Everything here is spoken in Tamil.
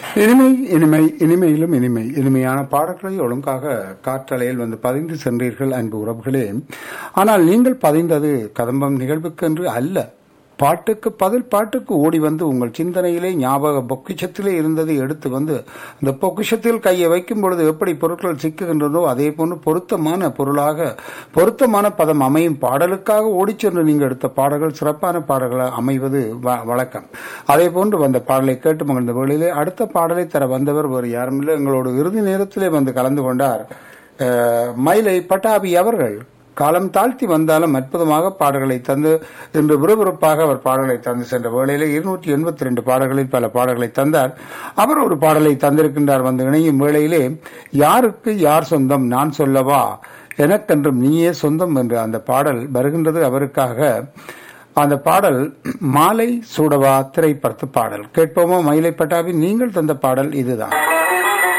இனிமை இனிமை இனிமையிலும் இனிமை இனிமையான பாடல்களை ஒழுங்காக காற்றலையில் வந்து பதிந்து சென்றீர்கள் அன்பு உறவுகளே ஆனால் நீங்கள் பதிந்தது கதம்பம் நிகழ்வுக்கென்று அல்ல பாட்டுக்கு பதில் பாட்டுக்கு ஓடி வந்து உங்கள் சிந்தனையிலே ஞாபக பொக்கிஷத்திலே இருந்ததை எடுத்து வந்து அந்த பொக்கிஷத்தில் கையை வைக்கும் பொழுது எப்படி பொருட்கள் சிக்குகின்றதோ அதே போன்று பொருத்தமான பொருளாக பொருத்தமான பதம் அமையும் பாடலுக்காக ஓடிச் சென்று நீங்கள் எடுத்த பாடல்கள் சிறப்பான பாடல்கள் அமைவது வ- வழக்கம் அதே போன்று வந்த பாடலை கேட்டு மகிழ்ந்த வேளையிலே அடுத்த பாடலை தர வந்தவர் வேறு யாருமில்லை எங்களோட இறுதி நேரத்திலே வந்து கலந்து கொண்டார் அஹ், மயிலை பட்டாபி அவர்கள் காலம் தாழ்த்தி வந்தாலும் அற்புதமாக பாடல்களை தந்து இன்று விறுவிறுப்பாக அவர் பாடல்களை தந்து சென்ற வேளையிலே இருநூற்றி எண்பத்தி ரெண்டு பாடல்களில் பல பாடல்களை தந்தார் அவர் ஒரு பாடலை தந்திருக்கின்றார் வந்து இணையும் வேளையிலே யாருக்கு யார் சொந்தம் நான் சொல்லவா எனக்கென்றும் நீயே சொந்தம் என்று அந்த பாடல் வருகின்றது அவருக்காக அந்த பாடல் மாலை சூடவா திரைப்படத்து பாடல் கேட்போமா மயிலை பட்டாபி நீங்கள் தந்த பாடல் இதுதான்